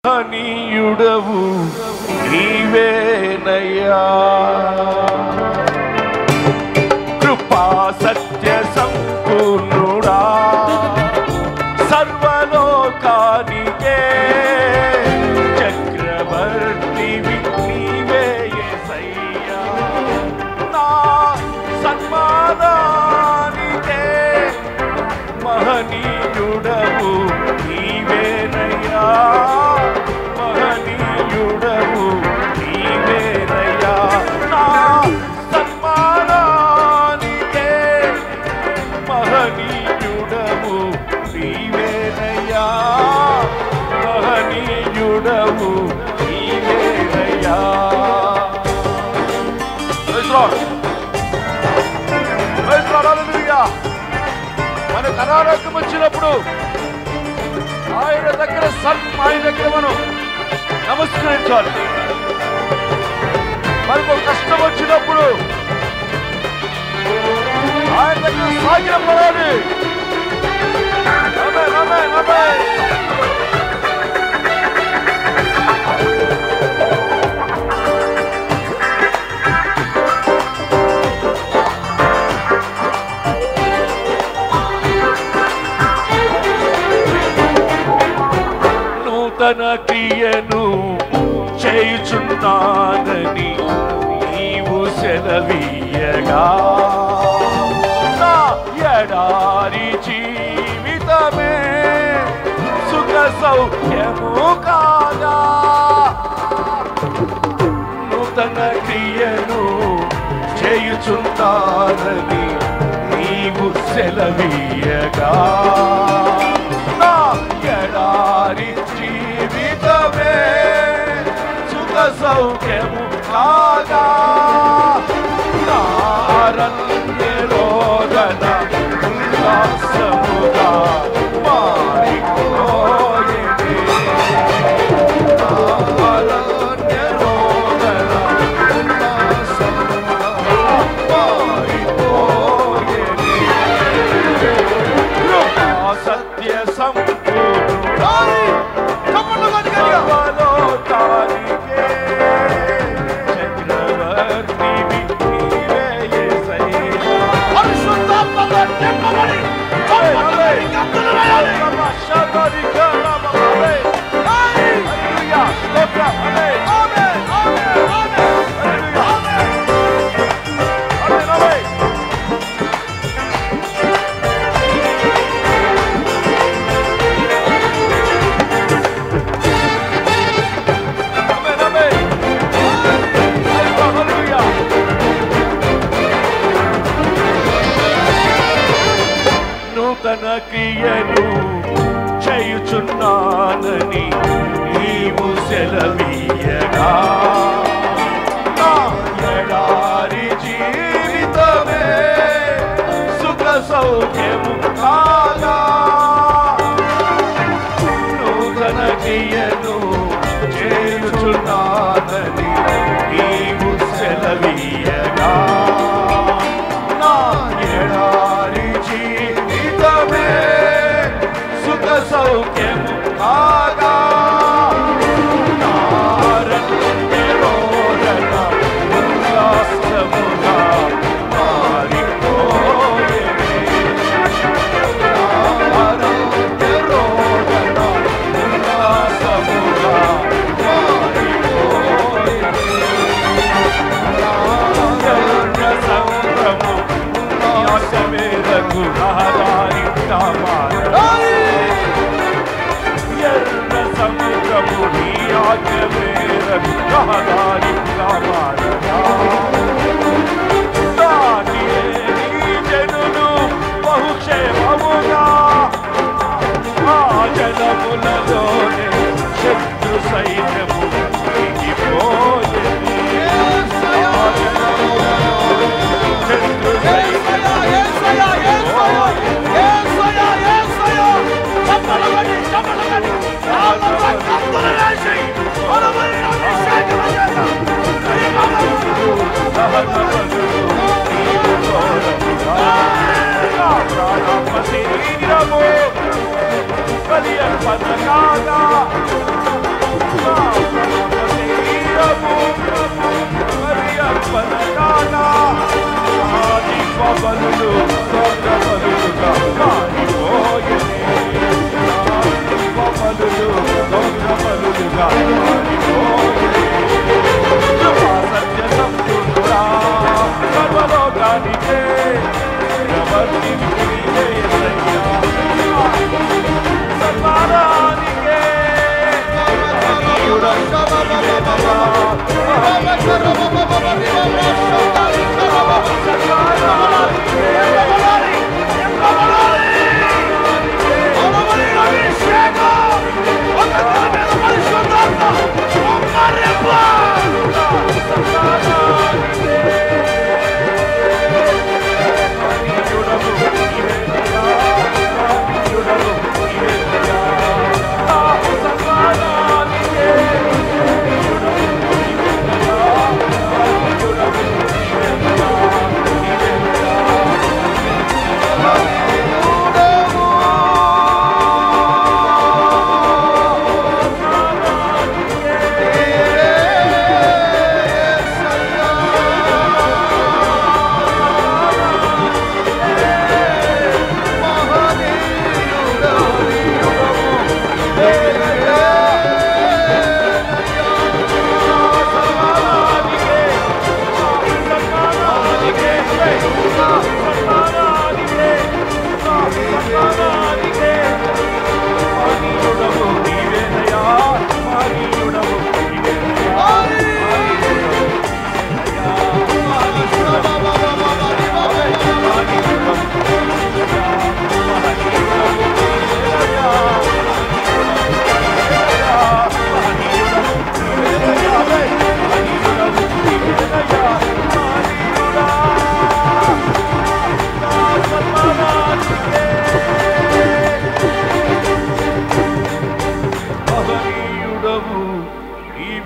నీయుడవు నీవేనయ్యా కృపా సత్య సంపూర్ణుడా సర్వలోకానికే చక్రవర్తివి నీవే యేసయ్యా నా సన్మానానికే మహనీయుడవు నీవేనయ్యా మహనీయుడవు నీవేనయ్యా నా సన్మానానికే మహనీయుడవు నీవేనయ్యా మహనీయుడవు నీవేనయ్యా Praise the Lord. Praise the Lord. Hallelujah. మనకు అనారోగ్యం వచ్చినప్పుడు ఆయన దగ్గర సన్ ఆయన దగ్గర మనం నమస్కరించాలి మనకు ఒక కష్టం వచ్చినప్పుడు ఆయన దగ్గర సాగిన పడాలి ఆమేన్, ఆమేన్, ఆమేన్. నూతన క్రియను చేయుచున్నానని నీవు సెలవీయగా నా ఎడారి జీవితమే సుఖ సౌఖ్యము కాగా నూతన క్రియను చేయుచున్నానని నీవు సెలవీయగా నా ఎడారి జీవితమే సుఖ సౌఖ్యము కాగా నారణ్య రోదన ఉల్లాసముగా మారిపోయేనే నారణ్య రోదన ఉల్లాసముగా మారిపోయేనే కృపా సత్య సంపూర్ణుడాయి సర్వలోకానికే చక్రవర్తివి నీవే యేసయ్యా. శబరిక నమః. హల్లెలూయా. స్తోత్రం. ఆమేన్. హల్లెలూయా. ఆమేన్, ఆమేన్. ఆమేన్, ఆమేన్. హల్లెలూయా. నూతన క్రియను చేయుచున్నానని నీవు సెలవీయగా నా ఎడారి జీవితమే సుఖ సౌఖ్యము కాగా నూతన క్రియను చేయుచున్నానని నీవు సెలవీయగా నా ఎడారి జీవితమే సుఖ సౌఖ్యము కాగా నారణ్య రోదన ఉల్లాసముగా మారిపోయేనే. నారణ్య రోదన ఉల్లాసముగా మారిపోయేనే. నారణ్య సంద్రము ఉల్లాస మేరకు రహదారి ఎర్ర సముద్రము నీ ఆజ్ఞ మేరకు రహదారి జనులు బహుక్షేమముగా ఆ జలములలోనే శత్రు సైన్యము దిగిపోయేది. ఆ జలములలోనే శత్రు సైన్యము పదకాగా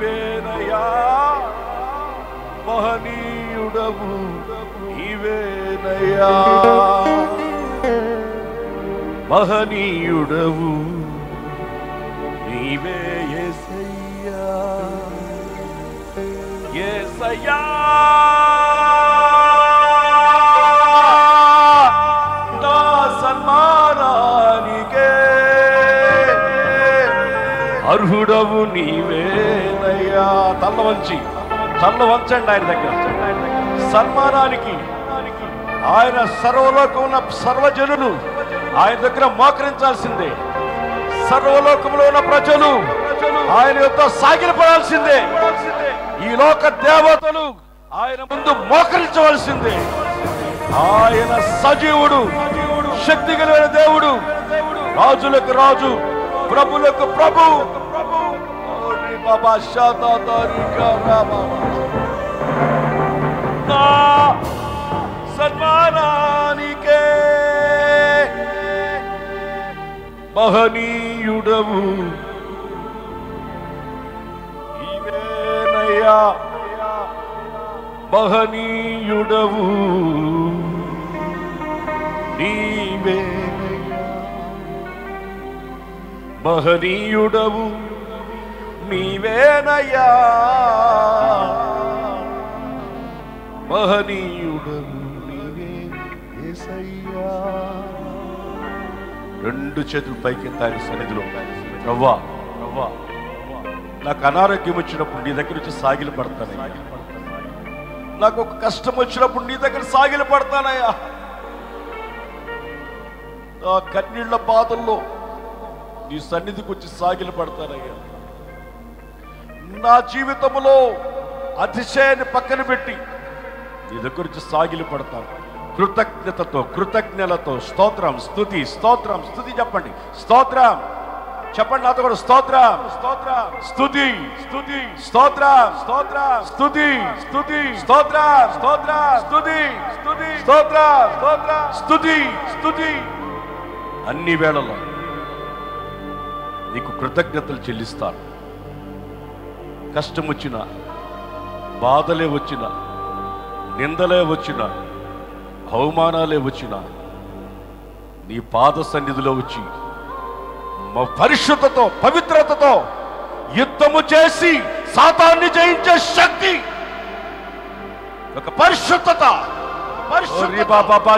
నీవేనయా మహనీయుడవు నీవేనయా మహనీయుడవు నీవే యేసయ్యా యేసయ్యా నా సన్మానానికే అర్హుడవు నీవేనయ్యా తల్ల వంచి తల్ల వంచండి ఆయన దగ్గర సన్మానానికి ఆయన సర్వలోకం ఉన్న సర్వజనులు ఆయన దగ్గర మోకరించాల్సిందే సర్వలోకంలో ఉన్న ప్రజలు ఆయన యొక్క సాగిలపడాల్సిందే ఈ లోక దేవతలు ఆయన ముందు మోకరించవలసిందే ఆయన సజీవుడు శక్తి కలిగిన దేవుడు రాజులకు రాజు ప్రభులకు ప్రభు ఓరి బాబా శాతా తారీఖా రా బాబా. నా సన్మానానికే మహనీయుడవు నీవేనయ్యా మహనీయుడవు నీవేనయ్యా మహనీయుడవు నీవేనయ్యా మహనీయుడవు నీవే యేసయ్యా రెండు చేతులు పైకెత్తి ఆయన సన్నిధిలో రవ్వా రవ్వా నాకు అనారోగ్యం వచ్చినప్పుడు నీ దగ్గర వచ్చి సాగిలు పడతానయ్యా నాకు ఒక కష్టం వచ్చినప్పుడు నీ దగ్గర సాగిలు పడతానయ్యా ఆ కన్నీళ్ల బాధల్లో నీ సన్నిధికి వచ్చి సాగిలు పడతానయ్యా నా జీవితంలో అతిశయాన్ని పక్కన పెట్టి నీ దగ్గర వచ్చి సాగిలు పడతాను కృతజ్ఞతతో కృతజ్ఞలతో స్తోత్రం స్తుతి స్తోత్రం స్తుతి చెప్పండి స్తోత్రం చెప్పండి నాతో కూడా స్తోత్రం స్తోత్రం స్తుతి స్తుతి స్తోత్రం స్తోత్రం స్తుతి స్తుతి స్తోత్రం స్తోత్రం స్తుతి స్తుతి స్తోత్రం స్తోత్రం స్తుతి స్తుతి అన్ని వేళలో నీకు కృతజ్ఞతలు చెల్లిస్తాను కష్టం వచ్చినా బాధలే వచ్చినా నిందలే వచ్చినా అవమానాలే వచ్చినా నీ పాద సన్నిధిలో వచ్చి మా పరిశుద్ధతో పవిత్రతతో యుద్ధము చేసి సాతాన్ని జయించే శక్తి ఒక పరిశుద్ధత పరిశుద్ధ బాబా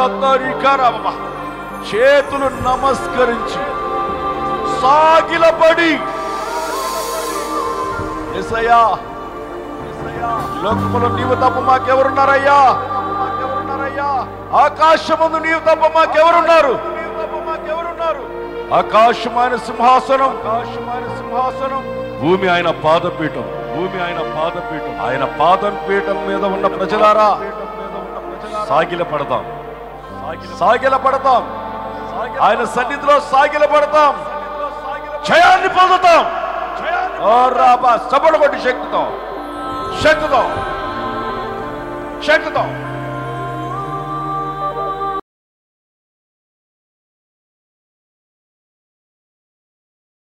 చేతులు నమస్కరించి సాగిలపడి ఎసయ్యా లోకములో నీవు తప్ప మాకెవరున్నారయ్యా మాకెవరున్నారయ్యా ఆకాశమందు నీవు తప్ప మాకెవరున్నారు ఆకాశమైన సింహాసనం ఆకాశమైన సింహాసనం భూమి ఆయన పాదపీఠం భూమి ఆయన పాదపీఠం ఆయన పాదం పీఠం మీద ఉన్న ప్రజలారా సాగిల పడదాం సాగిల పడతాం ఆయన సన్నిధిలో సాగిల పడతాం జయాన్ని పొందుతాం ఓ రాబా సబడ కొట్టి శక్తితో శక్తితో శక్తితో